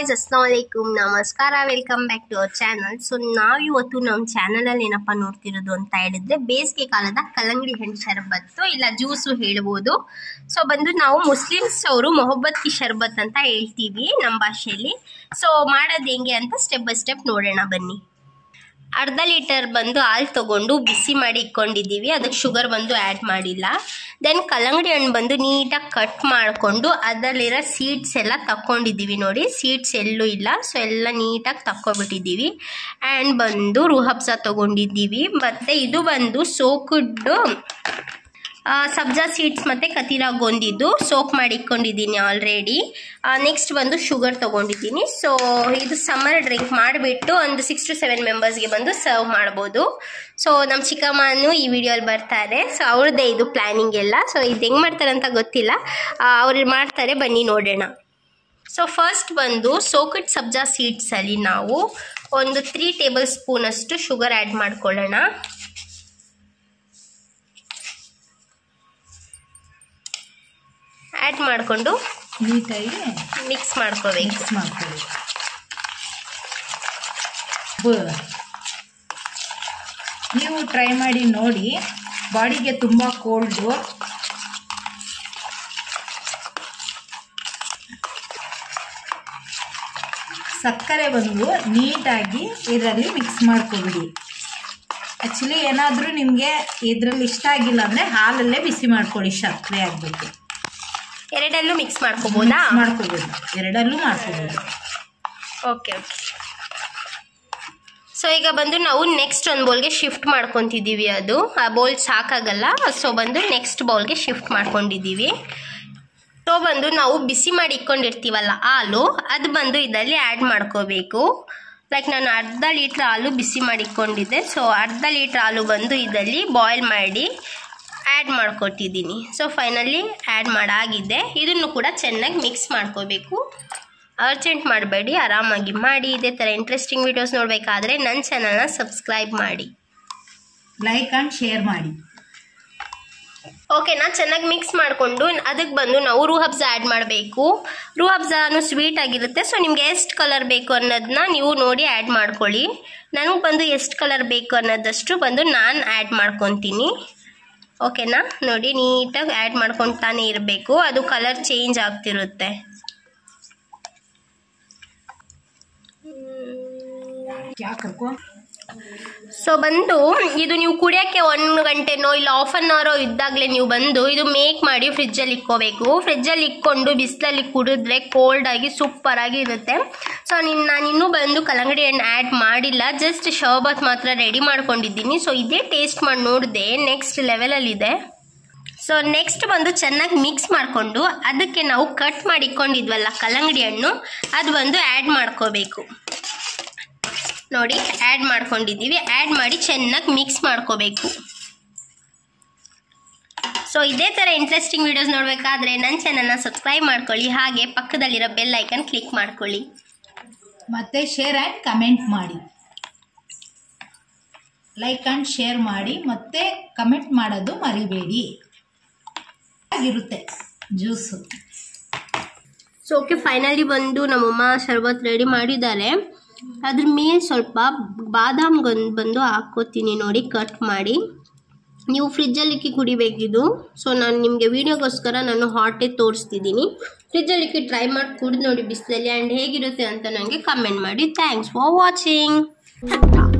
guys ಅಸ್ಲಾಮಲೈಕುಮ್ ನಮಸ್ಕಾರ welcome back to our channel so ನಾವಿವತ್ತು ನಮ್ಮ ಚಾನಲಲ್ಲಿ ಏನಪ್ಪ ನೋಡ್ತಿರೋದು ಅಂತ ಹೇಳಿದ್ರೆ ಬೇಸಿಗೆ ಕಾಲದ ಕಲ್ಲಂಗಡಿ ಹಣ್ಣು ಶರಬತ್ತು ಇಲ್ಲ ಜ್ಯೂಸು ಹೇಳ್ಬೋದು ಸೊ ಬಂದು ನಾವು ಮುಸ್ಲಿಮ್ಸ್ ಅವರು ಮೊಹಬ್ಬತ್ ಕಿ ಶರ್ಬತ್ ಅಂತ ಹೇಳ್ತೀವಿ ನಮ್ಮ ಭಾಷೆಯಲ್ಲಿ ಸೊ ಮಾಡೋದು ಹೆಂಗೆ ಅಂತ ಸ್ಟೆಪ್ ಬೈ ಸ್ಟೆಪ್ ನೋಡೋಣ ಬನ್ನಿ ಅರ್ಧ ಲೀಟರ್ ಬಂದು ಹಾಲು ತಗೊಂಡು ಬಿಸಿ ಮಾಡಿ ಇಟ್ಕೊಂಡಿದ್ದೀವಿ ಅದಕ್ಕೆ ಶುಗರ್ ಬಂದು ಆ್ಯಡ್ ಮಾಡಿಲ್ಲ ದೆನ್ ಕಲ್ಲಂಗಡಿ ಹಣ್ಣು ಬಂದು ನೀಟಾಗಿ ಕಟ್ ಮಾಡಿಕೊಂಡು ಅದರಲ್ಲಿರೋ ಸೀಡ್ಸ್ ಎಲ್ಲ ತಕ್ಕೊಂಡಿದ್ದೀವಿ ನೋಡಿ ಸೀಡ್ಸ್ ಎಲ್ಲೂ ಇಲ್ಲ ಸೊ ಎಲ್ಲ ನೀಟಾಗಿ ತಕ್ಕೊಬಿಟ್ಟಿದ್ದೀವಿ ಆ್ಯಂಡ್ ಬಂದು ರುಹಬ್ಸ ತೊಗೊಂಡಿದ್ದೀವಿ ಮತ್ತು ಇದು ಬಂದು ಸೋಕುಡ್ಡು ಸಬ್ಜಾ ಸೀಡ್ಸ್ ಮತ್ತು ಕತೀರಾ ಗೊಂದಿದ್ದು ಸೋಕ್ ಮಾಡಿ ಇಟ್ಕೊಂಡಿದ್ದೀನಿ ಆಲ್ರೆಡಿ ನೆಕ್ಸ್ಟ್ ಬಂದು ಶುಗರ್ ತೊಗೊಂಡಿದ್ದೀನಿ ಸೊ ಇದು ಸಮ್ಮರ್ ಡ್ರಿಂಕ್ ಮಾಡಿಬಿಟ್ಟು ಒಂದು ಸಿಕ್ಸ್ ಟು ಸೆವೆನ್ ಮೆಂಬರ್ಸ್ಗೆ ಬಂದು ಸರ್ವ್ ಮಾಡ್ಬೋದು ಸೊ ನಮ್ಮ ಚಿಕ್ಕಮ್ಮನೂ ಈ ವಿಡಿಯೋಲಿ ಬರ್ತಾರೆ ಸೊ ಅವ್ರದ್ದೇ ಇದು ಪ್ಲ್ಯಾನಿಂಗ್ ಎಲ್ಲ ಸೊ ಇದು ಹೆಂಗೆ ಮಾಡ್ತಾರೆ ಅಂತ ಗೊತ್ತಿಲ್ಲ ಅವ್ರು ಮಾಡ್ತಾರೆ ಬನ್ನಿ ನೋಡೋಣ ಸೊ ಫಸ್ಟ್ ಬಂದು ಸೋಕಟ್ ಸಬ್ಜಾ ಸೀಡ್ಸಲ್ಲಿ ನಾವು ಒಂದು ತ್ರೀ ಟೇಬಲ್ ಸ್ಪೂನಷ್ಟು ಶುಗರ್ ಆ್ಯಡ್ ಮಾಡ್ಕೊಳ್ಳೋಣ ಆ್ಯಡ್ ಮಾಡಿಕೊಂಡು ನೀಟಾಗಿ ಮಿಕ್ಸ್ ಮಾಡ್ಕೋಬೇಕು ಮಿಕ್ಸ್ ಮಾಡ್ಕೊಳ್ಳಿ ಬ- ನೀವು ಟ್ರೈ ಮಾಡಿ ನೋಡಿ ಬಾಡಿಗೆ ತುಂಬ ಕೋಲ್ಡು ಸಕ್ಕರೆ ಬಂದು ನೀಟಾಗಿ ಇದರಲ್ಲಿ ಮಿಕ್ಸ್ ಮಾಡ್ಕೊಬಿಡಿ ಆ್ಯಕ್ಚುಲಿ ಏನಾದರೂ ನಿಮಗೆ ಇದರಲ್ಲಿ ಇಷ್ಟ ಆಗಿಲ್ಲ ಅಂದರೆ ಹಾಲಲ್ಲೇ ಬಿಸಿ ಮಾಡ್ಕೊಳ್ಳಿ ಸಕ್ಕರೆ ಆಗಬೇಕು ಎರಡಲ್ಲೂ ಮಿಕ್ಸ್ ಮಾಡ್ಕೋಬೋದಾ ಮಾಡ್ಕೋಬೋದು ಎರಡಲ್ಲೂ ಮಾಡ್ಕೋಬೋದು ಓಕೆ ಓಕೆ ಸೊ ಈಗ ಬಂದು ನಾವು ನೆಕ್ಸ್ಟ್ ಒಂದು ಬೌಲ್ಗೆ ಶಿಫ್ಟ್ ಮಾಡ್ಕೊತಿದ್ದೀವಿ ಅದು ಆ ಬೌಲ್ ಸಾಕಾಗಲ್ಲ ಸೊ ಬಂದು ನೆಕ್ಸ್ಟ್ ಬೌಲ್ಗೆ ಶಿಫ್ಟ್ ಮಾಡ್ಕೊಂಡಿದ್ದೀವಿ ಸೊ ಬಂದು ನಾವು ಬಿಸಿ ಮಾಡಿ ಇಟ್ಕೊಂಡಿರ್ತೀವಲ್ಲ ಹಾಲು ಅದು ಬಂದು ಇದರಲ್ಲಿ ಆ್ಯಡ್ ಮಾಡ್ಕೋಬೇಕು ಲೈಕ್ ನಾನು ಅರ್ಧ ಲೀಟ್ರ್ ಹಾಲು ಬಿಸಿ ಮಾಡಿ ಇಟ್ಕೊಂಡಿದ್ದೆ ಸೊ ಅರ್ಧ ಲೀಟ್ರ್ ಹಾಲು ಬಂದು ಇದರಲ್ಲಿ ಬಾಯ್ಲ್ ಮಾಡಿ ಆ್ಯಡ್ ಮಾಡ್ಕೊಟ್ಟಿದ್ದೀನಿ ಸೊ ಫೈನಲಿ ಆ್ಯಡ್ ಮಾಡಾಗಿದೆ ಇದನ್ನು ಕೂಡ ಚೆನ್ನಾಗಿ ಮಿಕ್ಸ್ ಮಾಡ್ಕೋಬೇಕು ಅರ್ಜೆಂಟ್ ಮಾಡಬೇಡಿ ಆರಾಮಾಗಿ ಮಾಡಿ ಇದೇ ಥರ ಇಂಟ್ರೆಸ್ಟಿಂಗ್ ವೀಡಿಯೋಸ್ ನೋಡಬೇಕಾದ್ರೆ ನನ್ನ ಚಾನಲ್ನ ಸಬ್ಸ್ಕ್ರೈಬ್ ಮಾಡಿ ಲೈಕ್ ಆ್ಯಂಡ್ ಶೇರ್ ಮಾಡಿ ಓಕೆನಾ ಚೆನ್ನಾಗಿ ಮಿಕ್ಸ್ ಮಾಡಿಕೊಂಡು ಅದಕ್ಕೆ ಬಂದು ನಾವು ರೂಹಬ್ಸ ಆ್ಯಡ್ ಮಾಡಬೇಕು ರೂಹಬ್ಸಾನು ಸ್ವೀಟ್ ಆಗಿರುತ್ತೆ ಸೊ ನಿಮ್ಗೆ ಎಷ್ಟು ಕಲರ್ ಬೇಕು ಅನ್ನೋದನ್ನ ನೀವು ನೋಡಿ ಆ್ಯಡ್ ಮಾಡ್ಕೊಳ್ಳಿ ನನಗೆ ಬಂದು ಎಷ್ಟು ಕಲರ್ ಬೇಕು ಅನ್ನೋದಷ್ಟು ಬಂದು ನಾನು ಆ್ಯಡ್ ಮಾಡ್ಕೊತೀನಿ ಓಕೆನಾ ನೋಡಿ ನೀಟಾಗಿ ಆ್ಯಡ್ ಮಾಡ್ಕೊತಾನೆ ಇರಬೇಕು ಅದು ಕಲರ್ ಚೇಂಜ್ ಆಗ್ತಿರುತ್ತೆ ಯಾಕೋ ಸೊ ಬಂದು ಇದು ನೀವು ಕುಡಿಯೋಕ್ಕೆ ಒಂದು ಗಂಟೆನೋ ಇಲ್ಲ ಹಾಫ್ ಅನ್ ಅವರೋ ಇದ್ದಾಗಲೇ ನೀವು ಬಂದು ಇದು ಮೇಕ್ ಮಾಡಿ ಫ್ರಿಜ್ಜಲ್ಲಿ ಇಕ್ಕೋಬೇಕು ಫ್ರಿಜ್ಜಲ್ಲಿ ಇಕ್ಕೊಂಡು ಬಿಸಿಲಲ್ಲಿ ಕುಡಿದ್ರೆ ಕೋಲ್ಡ್ ಆಗಿ ಸೂಪರ್ ಆಗಿ ಇರುತ್ತೆ ಸೊ ನಿನ್ನ ನಾನು ಇನ್ನೂ ಬಂದು ಕಲ್ಲಂಗಡಿ ಹಣ್ಣು ಆ್ಯಡ್ ಮಾಡಿಲ್ಲ ಜಸ್ಟ್ ಶರ್ಬತ್ ಮಾತ್ರ ರೆಡಿ ಮಾಡ್ಕೊಂಡಿದ್ದೀನಿ ಸೊ ಇದೇ ಟೇಸ್ಟ್ ಮಾಡಿ ನೋಡಿದೆ ನೆಕ್ಸ್ಟ್ ಲೆವೆಲಲ್ಲಿದೆ ಸೊ ನೆಕ್ಸ್ಟ್ ಬಂದು ಚೆನ್ನಾಗಿ ಮಿಕ್ಸ್ ಮಾಡಿಕೊಂಡು ಅದಕ್ಕೆ ನಾವು ಕಟ್ ಮಾಡಿ ಇಟ್ಕೊಂಡಿದ್ವಲ್ಲ ಕಲ್ಲಂಗಡಿ ಹಣ್ಣು ಅದು ಬಂದು ಆ್ಯಡ್ ಮಾಡ್ಕೋಬೇಕು ನೋಡಿ ಆ್ಯಡ್ ಮಾಡ್ಕೊಂಡಿದ್ದೀವಿ ಆ್ಯಡ್ ಮಾಡಿ ಚೆನ್ನಾಗಿ ಮಿಕ್ಸ್ ಮಾಡ್ಕೋಬೇಕು ಸೊ ಇದೇ ಥರ ಇಂಟ್ರೆಸ್ಟಿಂಗ್ ವೀಡಿಯೋಸ್ ನೋಡಬೇಕಾದ್ರೆ ನನ್ನ ಚಾನಲ್ನ ಸಬ್ಸ್ಕ್ರೈಬ್ ಮಾಡ್ಕೊಳ್ಳಿ ಹಾಗೆ ಪಕ್ಕದಲ್ಲಿರೋ ಬೆಲ್ ಐಕನ್ ಕ್ಲಿಕ್ ಮಾಡ್ಕೊಳ್ಳಿ ಮತ್ತೆ ಶೇರ್ ಆ್ಯಂಡ್ ಕಮೆಂಟ್ ಮಾಡಿ ಲೈಕ್ ಆ್ಯಂಡ್ ಶೇರ್ ಮಾಡಿ ಮತ್ತೆ ಕಮೆಂಟ್ ಮಾಡೋದು ಮರಿಬೇಡಿ ಇರುತ್ತೆ ಜ್ಯೂಸು ಸೊ ಓಕೆ ಫೈನಲಿ ಬಂದು ನಮ್ಮಮ್ಮ ಶರ್ಬತ್ ರೆಡಿ ಮಾಡಿದ್ದಾರೆ ಅದ್ರ ಮೇಲೆ ಸ್ವಲ್ಪ ಬಾದಾಮ್ ಗಂದ್ ಬಂದು ಹಾಕ್ಕೋತೀನಿ ನೋಡಿ ಕಟ್ ಮಾಡಿ ನೀವು ಫ್ರಿಜ್ಜಲ್ಲಿ ಇಕ್ಕಿ ಕುಡಿಬೇಕಿದು ಸೊ ನಾನು ನಿಮಗೆ ವೀಡಿಯೋಗೋಸ್ಕರ ನಾನು ಹಾಟೇ ತೋರಿಸ್ತಿದ್ದೀನಿ ಫ್ರಿಜ್ಜಲ್ಲಿ ಇಕ್ಕಿ ಟ್ರೈ ಮಾಡಿ ಕುಡಿದು ನೋಡಿ ಬಿಸಿಲಲ್ಲಿ ಆ್ಯಂಡ್ ಹೇಗಿರುತ್ತೆ ಅಂತ ನನಗೆ ಕಮೆಂಟ್ ಮಾಡಿ ಥ್ಯಾಂಕ್ಸ್ ಫಾರ್ ವಾಚಿಂಗ್